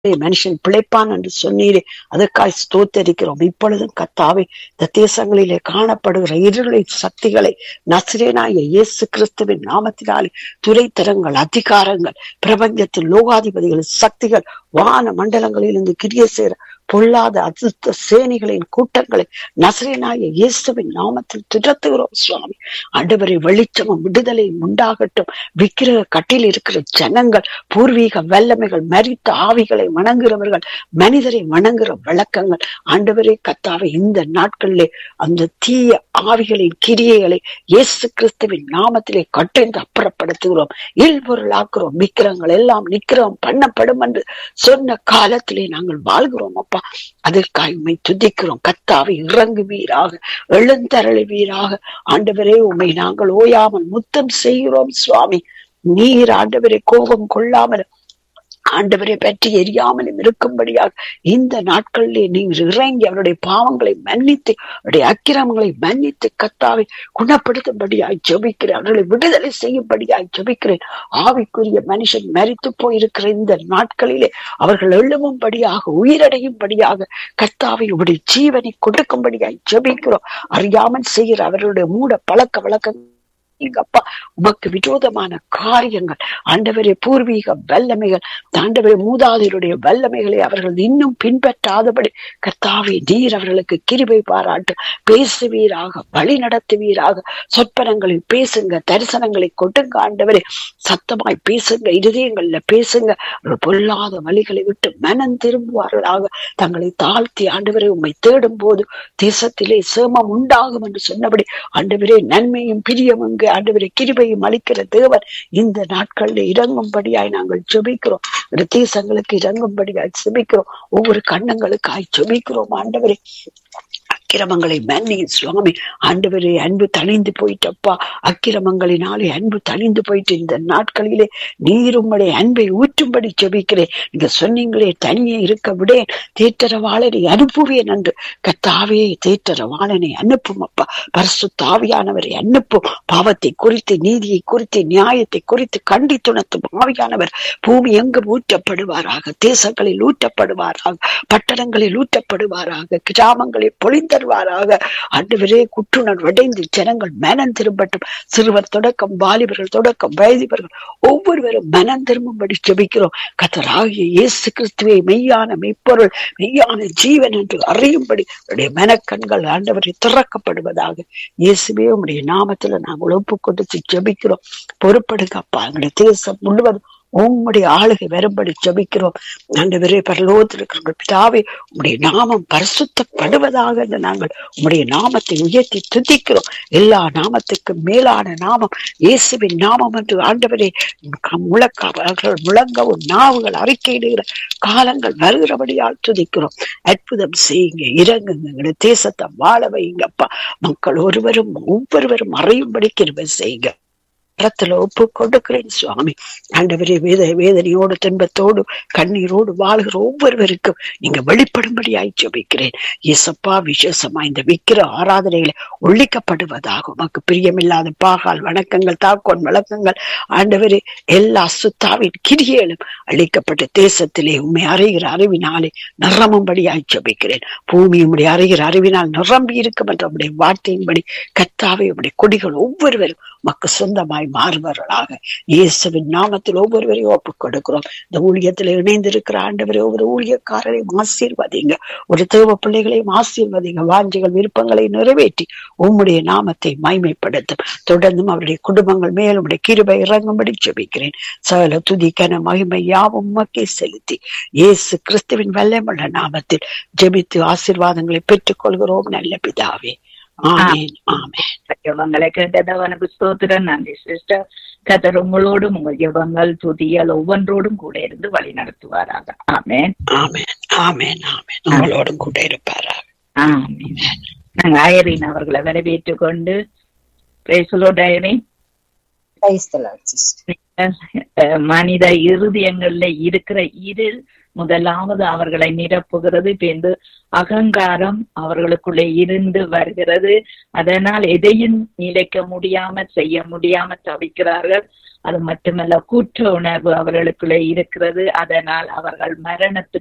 மனுஷன் பிழைப்பான் என்று சொன்னீரே அதற்காய் ஸ்தோத்தரிக்கிறோம் இப்பொழுதும் கத்தாவே இந்த தேசங்களிலே காணப்படுகிற இருளின் சக்திகளை நசிரேனாய இயேசு கிறிஸ்துவின் நாமத்தினாலே துரைத்தரங்கள் அதிகாரங்கள் பிரபஞ்சத்தின் லோகாதிபதிகளின் சக்திகள் வான மண்டலங்களிலிருந்து கிரிய சேர பொல்லாத அதிர்ஷ்ட சேனைகளின் கூட்டங்களை நசரேனாய இயேசுவின் நாமத்தில் துரத்துகிறோம் சுவாமி ஆண்டவரை வெளிச்சமும் விடுதலையும் உண்டாகட்டும் விக்கிரக கட்டில் இருக்கிற ஜனங்கள் பூர்வீக வல்லமைகள் மரித்த ஆவிகளை வணங்குகிறவர்கள் மனிதரை வணங்குகிற வழக்கங்கள் ஆண்டவரே கத்தாவை இந்த நாட்களிலே அந்த தீய ஆவிகளின் கிரியைகளை இயேசு கிறிஸ்துவின் நாமத்திலே கட்டென்று அப்புறப்படுத்துகிறோம் இல்பொருளாக்குறோம் விக்கிரங்கள் எல்லாம் நிக்கிறோம் பண்ணப்படும் என்று சொன்ன காலத்திலே நாங்கள் வாழ்கிறோம் அப்பா அதற்காக உண்மை துதிக்கிறோம் கத்தாவை இறங்குவீராக எழுந்தருளுவீராக ஆண்டவரே உண்மை நாங்கள் ஓயாமல் முத்தம் செய்கிறோம் சுவாமி நீர் ஆண்டவரை கோபம் கொள்ளாமல் ஆண்டவரை பற்றி எரியாமலும் இருக்கும்படியாக இந்த நாட்களிலே நீங்கள் இறங்கி அவருடைய பாவங்களை மன்னித்து அவருடைய அக்கிரமங்களை மன்னித்து கத்தாவை குணப்படுத்தும்படியாய் ஜபிக்கிறேன் அவர்களை விடுதலை செய்யும்படியாய் ஜபிக்கிறேன் ஆவிக்குரிய மனுஷன் மறித்து போயிருக்கிற இந்த நாட்களிலே அவர்கள் எழும்பும்படியாக உயிரடையும்படியாக கத்தாவை உடைய ஜீவனை கொடுக்கும்படியாய் ஜபிக்கிறோம் அறியாமல் செய்கிற அவர்களுடைய மூட பழக்க வழக்கங்கள் அப்பா உமக்கு விரோதமான காரியங்கள் ஆண்டவரே பூர்வீக வல்லமைகள் ஆண்டவரே மூதாதையருடைய வல்லமைகளை அவர்கள் இன்னும் பின்பற்றாதபடி கர்த்தாவே நீர் அவர்களுக்கு கிருபை பாராட்டு பேசுவீராக வழி நடத்துவீராக சொற்பனங்களை பேசுங்க தரிசனங்களை கொடுங்க ஆண்டவரே சத்தமாய் பேசுங்க இருதயங்கள்ல பேசுங்க அவர்கள் பொல்லாத வழிகளை விட்டு மனம் திரும்புவார்களாக தங்களை தாழ்த்தி ஆண்டவரை உண்மை தேடும் போது தேசத்திலே சேமம் உண்டாகும் என்று சொன்னபடி ஆண்டவரே நன்மையும் பிரியமுங்க ஆண்டவரை கிருபையும் அளிக்கிற தேவன் இந்த நாட்களில் இறங்கும்படியாய் நாங்கள் ஜெபிக்கிறோம் இந்த தேசங்களுக்கு இறங்கும்படியாய் ஜெபிக்கிறோம் ஒவ்வொரு கண்ணங்களுக்காய் ஜெபிக்கிறோம் ஆண்டவரே அக்கிரமங்களை மன்னி சுவாமி ஆண்டவரே அன்பு தணிந்து போயிட்டப்பா அக்கிரமங்களினாலே அன்பு தணிந்து போயிட்டு இந்த நாட்களிலே நீர் உம்முடைய அன்பை ஊற்றும்படி ஜெபிக்கிறேன் நீங்க சொன்னீங்களே தனியே இருக்க விடேன் தேற்றரவாளனை அனுப்புவேன் என்று கத்தாவே தேற்றரவாளனை அனுப்பும் அப்பா பரிசு தாவியானவரை அனுப்பும் பாவத்தை குறித்து நீதியை குறித்து நியாயத்தை குறித்து கண்டித்துணர்த்தும் ஆவியானவர் பூமி எங்கும் ஊற்றப்படுவாராக தேசங்களில் ஊற்றப்படுவாராக பட்டணங்களில் ஊற்றப்படுவாராக கிராமங்களில் பொழிந்தருவாராக ஆண்டவரே குற்றுணர்வு அடைந்து ஜனங்கள் மனம் திரும்பட்டும் சிறுவர் தொடக்கம் வாலிபர்கள் தொடக்கம் வயதிபர்கள் ஒவ்வொருவரும் மனம் திரும்பும்படி ஜெபிக்கிறோம் கத்தராகிய இயேசு கிறிஸ்துவை மெய்யான மெய்ப்பொருள் மெய்யான ஜீவன் என்று அறியும்படி அவருடைய மனக்கண்கள் ஆண்டவரை திறக்கப்படுவதாக இயேசுவே உடைய நாமத்துல நாங்கள் ஒப்பு கொடுத்து ஜெபிக்கிறோம் பொறுப்படுங்க அப்பா எங்களுடைய தேசம் முழுவதும் உம்முடைய ஆளுகை வரும்படி ஜபிக்கிறோம் ஆண்டவரே பரலோகத்தில் இருக்கிற பிதாவே உம்முடைய நாமம் பரிசுத்தப்படுவதாக என்று நாங்கள் உம்முடைய நாமத்தை உயர்த்தி துதிக்கிறோம் எல்லா நாமத்துக்கும் மேலான நாமம் இயேசுவின் நாமம் என்று ஆண்டவரே முழக்க முழங்கவும் நாவுகள் அறிக்கையிடுகிற காலங்கள் வருகிறபடியால் துதிக்கிறோம் அற்புதம் செய்யுங்க இறங்குங்க எங்களுடைய தேசத்தை வாழ வைங்கப்பா மக்கள் ஒருவரும் ஒவ்வொருவரும் அறியும்படி கிருபை செய்யுங்க கரத்துல ஒப்பு கொடுக்கிறேன் சுவாமி ஆண்டவரே வேத வேதனையோடு துன்பத்தோடு கண்ணீரோடு வாழ்கிற ஒவ்வொருவருக்கும் நீங்க வெளிப்படும்படியாய் ஜெபிக்கிறேன் இயேசப்பா விசேஷமா இந்த விக்கிர ஆராதனைகளை ஒழிக்கப்படுவதாக உமக்கு பிரியமில்லாத பாகால் வணக்கங்கள் தாக்கோன் வழக்கங்கள் ஆண்டவரே எல்லா சுத்தாவின் கிரியலும் அழிக்கப்பட்ட தேசத்திலே உண்மை அறிகிற அறிவினாலே நிரம்பும்படியாய் ஜெபிக்கிறேன் பூமி உடைய அறிகிற அறிவினால் நிரம்பி இருக்கும் என்ற உடைய வார்த்தையின்படி கத்தாவை உடைய கொடிகள் ஒவ்வொருவரும் மக்கு சொந்தமாய் மாறுவார்களாக இயேசுவின் நாமத்தில் ஒவ்வொருவரையும் ஒப்புக் கொடுக்கிறோம் இந்த ஊழியத்தில் இணைந்திருக்கிற ஆண்டவரை ஒவ்வொரு ஊழியக்காரரையும் ஆசீர்வதிங்க ஒரு தேவ பிள்ளைகளையும் ஆசீர்வதிங்க வாஞ்சிகள் விருப்பங்களை நிறைவேற்றி உம்முடைய நாமத்தை மைமைப்படுத்தும் தொடர்ந்தும் அவருடைய குடும்பங்கள் மேலும் உடைய கிருபை இறங்கும்படி ஜெபிக்கிறேன் சகல துதிக்கன மகிமை யாவும் உமக்கே செலுத்தி இயேசு கிறிஸ்துவின் வல்லமுள்ள நாமத்தில் ஜெபித்து ஆசீர்வாதங்களை பெற்றுக் கொள்கிறோம் நல்ல பிதாவே ஆமேன் ஆமேன் ஜபங்களை கேட்டதவனுக்கு ஸ்தோத்திரம் நன்றி சிஸ்டர் கதர் உங்களோடும் உங்கள் ஜபங்கள் துதியல் ஒவ்வொன்றோடும் கூட இருந்து வழி நடத்துவாராக ஆமேன் ஆமேன் ஆமேன் ஆமேன் உங்களோடும் கூட இருப்பாராக ஆமேன் நாங்க ஐரின் அவர்களை வரவேற்றுக் கொண்டு பேசலோ டைரின் மனித இருதயங்கள்ல இருக்கிற இருள் முதலாவது அவர்களை நிரப்புகிறது பின்பு அகங்காரம் அவர்களுக்குள்ளே இருந்து வருகிறது அதனால் எதையும் நிலைக்க முடியாம செய்ய முடியாம தவிக்கிறார்கள் அது மட்டுமல்ல கூற்ற உணர்வு அவர்களுக்குள்ளே இருக்கிறது அதனால் அவர்கள் மரணத்துக்கு